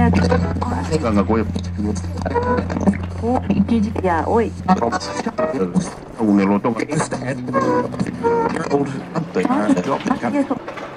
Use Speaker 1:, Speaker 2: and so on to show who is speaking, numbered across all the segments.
Speaker 1: 생각나 고요.
Speaker 2: 오, 이기지, 야, 오이.
Speaker 1: 오늘 어떤 거?
Speaker 2: 밖에서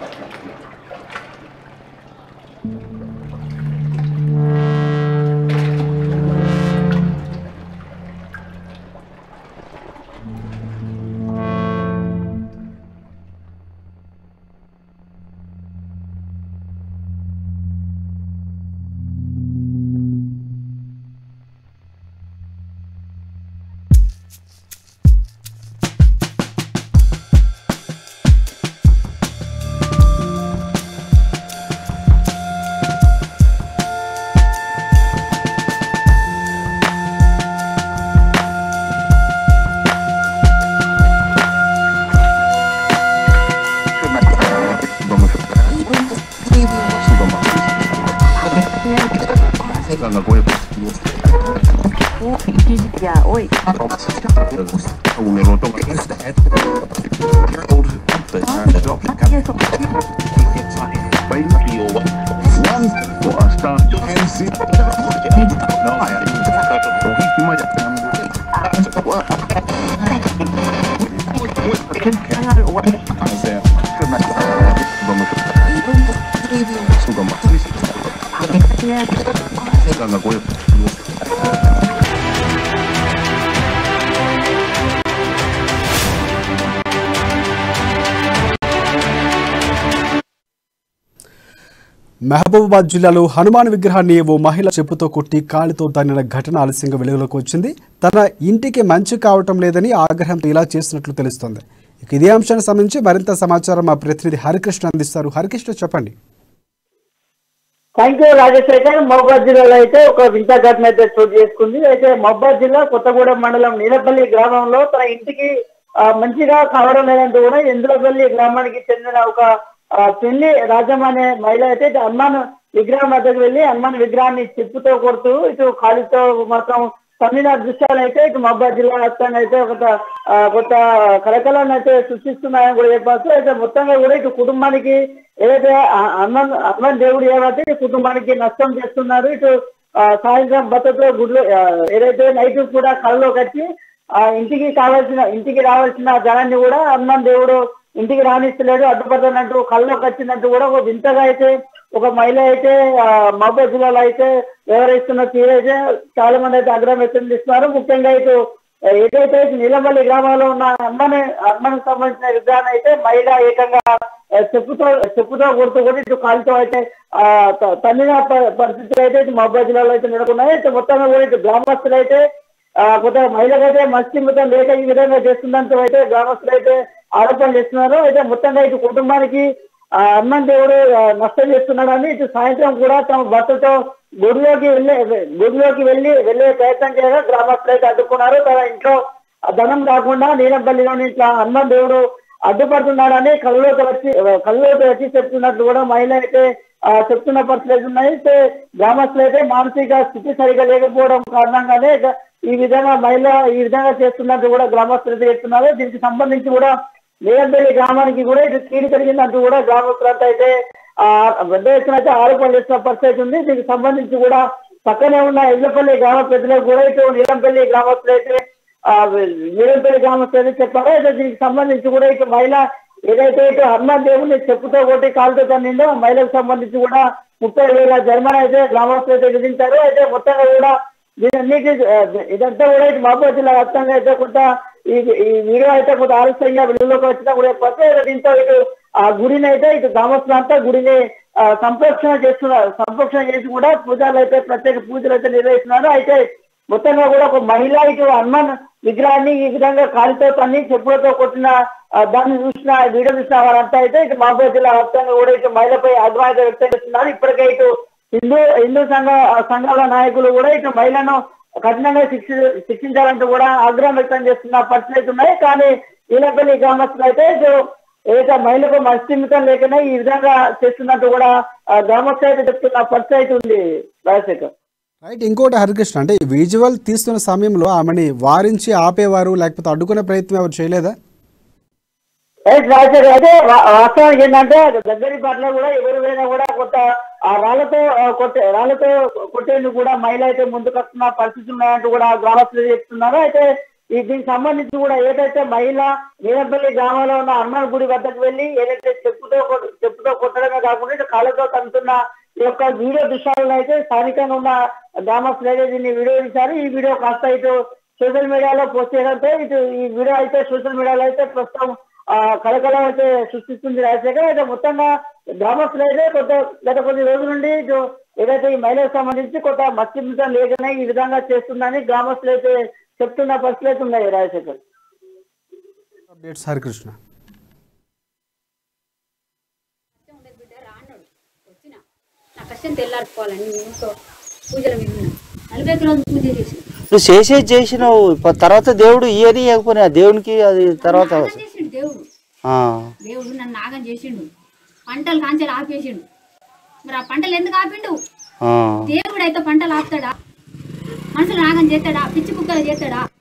Speaker 1: 생각나 고요.
Speaker 2: 오, 이기지, 야, 오이.
Speaker 1: 오늘 어떤 거?
Speaker 2: 밖에서
Speaker 1: One for a star. No, I
Speaker 2: 생활을 와. 해야
Speaker 1: 생각나 고요.
Speaker 3: Mahabubabad జిల్లాలో హనుమాన్ విగ్రహాన్ని ఓ మహిళ చెప్పుతో కొట్టి కాలితో తన్నిన ఘటన ఆలస్యంగా వెలుగులోకి వచ్చింది తన ఇంటికి మంచి కావటం లేదని ఆగ్రహంతో ఇలా చేస్తున్నట్లు తెలుస్తోంది ఇక ఇదే అంశానికి సంబంధించి మరింత సమాచారం మా ప్రతినిధి హరికృష్ణ అందిస్తారు హరికృష్ణ చెప్పండి
Speaker 4: థ్యాంక్ యూ రాజశేఖర్ మహబాద్ జిల్లాలో అయితే ఒక వింత ఘటన అయితే చోటు చేసుకుంది అయితే మహబాద్ జిల్లా కొత్తగూడెం మండలం నీలపల్లి గ్రామంలో తన ఇంటికి ఆ, మంచిగా కావడం లేదంటూ కూడా ఎందులపల్లి గ్రామానికి చెందిన ఒక ఆ, పెళ్లి రాజమ్మ అనే మహిళ అయితే ఇటు హనుమాన్ విగ్రహం వద్దకు వెళ్ళి హనుమాన్ విగ్రహాన్ని చెప్పుతో కొడుతూ ఇటు కాలితో మాత్రం తమిళ దృశ్యాలు అయితే ఇటు మహబాద్ జిల్లా వ్యాప్తంగా అయితే ఒక ఆ, కొత్త కలకలను అయితే సృష్టిస్తున్నాయని కూడా చెప్పచ్చు అయితే మొత్తంగా కూడా ఇటు కుటుంబానికి ఏదైతే ఆ- హనుమాన్ హనుమాన్ దేవుడు ఏవైతే ఈ కుటుంబానికి నష్టం చేస్తున్నారు ఇటు ఆ, సాయంత్రం భర్తతో గుడ్లు ఆ, ఏదైతే నైట్ కూడా కళ్ళలో కట్టి ఆ ఇంటికి కావాల్సిన ఇంటికి రావాల్సిన జనాన్ని కూడా హనుమాన్ దేవుడు ఇంటికి రాణిస్తలేడు అడ్డుపడుతున్నట్టు కళ్ళలోకి వచ్చినట్టు కూడా ఒక వింతగా అయితే ఒక మహిళ అయితే ఆ, మహబూబ్ జిల్లాలో అయితే వ్యవహరిస్తున్న తీరు అయితే చాలా మంది అయితే ఆగ్రహం వ్యక్తం చేస్తున్నారు ముఖ్యంగా ఇటు ఏదైతే నీలమల్లి గ్రామంలో ఉన్న అమ్మని అమ్మనికి సంబంధించిన విధానం అయితే మహిళ ఏకంగా ఆ, చెప్పుతో చెప్పుతో కొడుతూ కూడా ఇటు కాలుతో అయితే ఆ త- తన్నిన ప- పరిస్థితులు అయితే ఇటు మహబూబ్ జిల్లాలో అయితే నెలకొన్నాయి అయితే మొత్తంగా కూడా ఇటు గ్రామస్తులు అయితే ఆ, కొద్దిగా మహిళకైతే మత్స్యమితం లేక ఈ విధంగా చేస్తుందంటూ అయితే గ్రామస్తులు అయితే ఆరోపణలు చేస్తున్నారు అయితే మొత్తంగా ఇటు కుటుంబానికి ఆ హనుమాన్ దేవుడు ఆ, నష్టం చేస్తున్నాడని ఇటు సాయంత్రం కూడా తమ భర్తతో గుడిలోకి వెళ్ళే గుడిలోకి వెళ్ళి వెళ్ళే ప్రయత్నం చేయగా గ్రామస్తులు అయితే అడ్డుకున్నారు తన ఇంట్లో ఆ ధనం కాకుండా నీలంపల్లిలోని ఇట్లా హనుమాన్ దేవుడు అడ్డుపడుతున్నాడని కళ్ళలోకి వచ్చి కళ్ళలోకి వచ్చి చెప్తున్నట్లు కూడా మహిళ అయితే ఆ, చెప్తున్న పరిస్థితులు ఉన్నాయి అయితే గ్రామస్తులు అయితే మానసిక స్థితి సరిగా లేకపోవడం కారణంగానే ఇక ఈ విధంగా మహిళ ఈ విధంగా చేస్తున్నట్టు కూడా గ్రామస్తులు అయితే చెప్తున్నారు దీనికి సంబంధించి కూడా నీలంపల్లి గ్రామానికి కూడా ఇటు కీడు కలిగిందంటూ కూడా గ్రామస్తులంతా అయితే ఆ పెద్ద ఎత్తున అయితే ఆరోపణలు చేస్తున్న పరిస్థితి ఉంది దీనికి సంబంధించి కూడా పక్కనే ఉన్న ఎల్లపల్లి గ్రామ పెద్దలకు కూడా ఇటు నీలంపల్లి గ్రామస్తులు అయితే ఆ నీలంపల్లి గ్రామస్తులు అయితే చెప్పారు అయితే దీనికి సంబంధించి కూడా ఇటు మహిళ ఏదైతే ఇటు హనుమాన్ దేవుని చెప్పుతో కొట్టి కాలుతో తన్నిందో ఆ మహిళకు సంబంధించి కూడా ముప్పై వేల జరిమానా అయితే గ్రామస్తులు అయితే విధించారు అయితే మొత్తంగా కూడా దీనన్నిటి ఆ, ఇదంతా కూడా ఇటు మహబూబ్ జిల్లా వ్యాప్తంగా అయితే కొంత ఈ ఈ వీడియో అయితే కొంత ఆలస్యంగా వెలుగులోకి వచ్చినా కూడా చెప్పచ్చు దీంతో ఇటు ఆ గుడిని అయితే ఇటు గ్రామస్తులంతా గుడిని ఆ, సంప్రోక్షణ చేస్తున్నారు సంప్రోక్షణ చేసి కూడా పూజలు అయితే ప్రత్యేక పూజలు అయితే నిర్వహిస్తున్నారు అయితే మొత్తంగా కూడా ఒక మహిళ ఇటు హనుమాన్ విగ్రహాన్ని ఈ విధంగా కాలితో తన్ని చెప్పులతో కొట్టిన ఆ, దాన్ని చూసిన వీడియో చూసిన వారంతా అయితే ఇటు మహబూబ్ జిల్లా వ్యాప్తంగా కూడా ఇటు మహిళపై ఆగ్రహం వ్యక్తం చేస్తున్నారు ఇప్పటికే ఇటు హిందూ హిందూ సంఘ సంఘాల నాయకులు కూడా ఇటు మహిళను కఠినంగా శిక్ష శిక్షించాలంటూ కూడా ఆగ్రహం వ్యక్తం చేస్తున్న పరిస్థితులు ఉన్నాయి కానీ ఈలపల్లి గ్రామస్తులు అయితే ఇటు ఏదైతే మహిళకు మత్స్యమితం లేకనే ఈ విధంగా చేస్తున్నట్టు కూడా ఆ, గ్రామస్తులు అయితే చెప్తున్న పరిస్థితి అయితే ఉంది రాజశేఖర్
Speaker 3: రైట్ ఇంకోటి హరికృష్ణ అంటే ఈ విజువల్ తీస్తున్న సమయంలో ఆమెని వారించి ఆపేవారు లేకపోతే అడ్డుకునే ప్రయత్నం ఎవరు చేయలేదా
Speaker 4: రైట్ రాజశేఖర్ అయితే వా- వాస్తవానికి ఏంటంటే దగ్గరి పట్ల కూడా ఎవరు పోయినా కూడా కొత్త ఆ రాళ్లతో ఆ, కొట్టే రాళ్లతో కొట్టేందుకు కూడా మహిళ అయితే ముందుకు వస్తున్న పరిస్థితులు ఉన్నాయంటూ కూడా గ్రామస్తులు చెప్తున్నారు అయితే ఈ దీనికి సంబంధించి కూడా ఏదైతే మహిళ నీలపల్లి గ్రామంలో ఉన్న హనుమాన్ గుడి వద్దకు వెళ్ళి ఏదైతే చెప్పుతో కొట్- చెప్పుతో కొట్టడమే కాకుండా ఇటు కాళ్ళతో తంతున్న ఈ యొక్క వీడియో దృశ్యాలను అయితే స్థానికంగా ఉన్న గ్రామస్తులు అయితే దీన్ని వీడియో తీశారు ఈ వీడియో కాస్త ఇటు సోషల్ మీడియాలో పోస్ట్ చేయడంతో ఇటు ఈ వీడియో అయితే సోషల్ మీడియాలో అయితే ప్రస్తుతం ఆ, కలకలం అయితే సృష్టిస్తుంది రాజశేఖర్ అయితే మొత్తంగా గ్రామస్తులు అయితే కొంత గత కొద్ది రోజుల నుండి ఇటు ఏదైతే ఈ మహిళలకు సంబంధించి కొంత మత్స్యం లేకనే ఈ విధంగా చేస్తుందని గ్రామస్తులు అయితే చెప్తున్న పరిస్థితులు అయితే ఉన్నాయి రాజశేఖర్
Speaker 3: అప్డేట్స్ హరికృష్ణ
Speaker 5: ఉండదు బిడ్డ రా అన్నాడు వచ్చిన నా కష్టం తెల్లారుకోవాలని నేను సో పూజలు విన్నా నలభై ఒక్క రోజు పూజ చేసి
Speaker 6: నువ్వు చేసేది చేసినావు ప- తర్వాత దేవుడు ఇయని ఇవ్వకపోయినా దేవునికి అది తర్వాత
Speaker 5: నాగం చేసిండు దేవుడు
Speaker 6: ఆ.
Speaker 5: దేవుడు నన్ను నాగం చేసిండు పంటలు కాంచెలు ఆపేసిండు మరి ఆ పంటలు ఎందుకు ఆపిండు
Speaker 6: ఆ.
Speaker 5: దేవుడు అయితే పంటలు ఆపుతాడా మనుషులు నాగం చేస్తాడా పిచ్చి కుక్కలు చేస్తాడా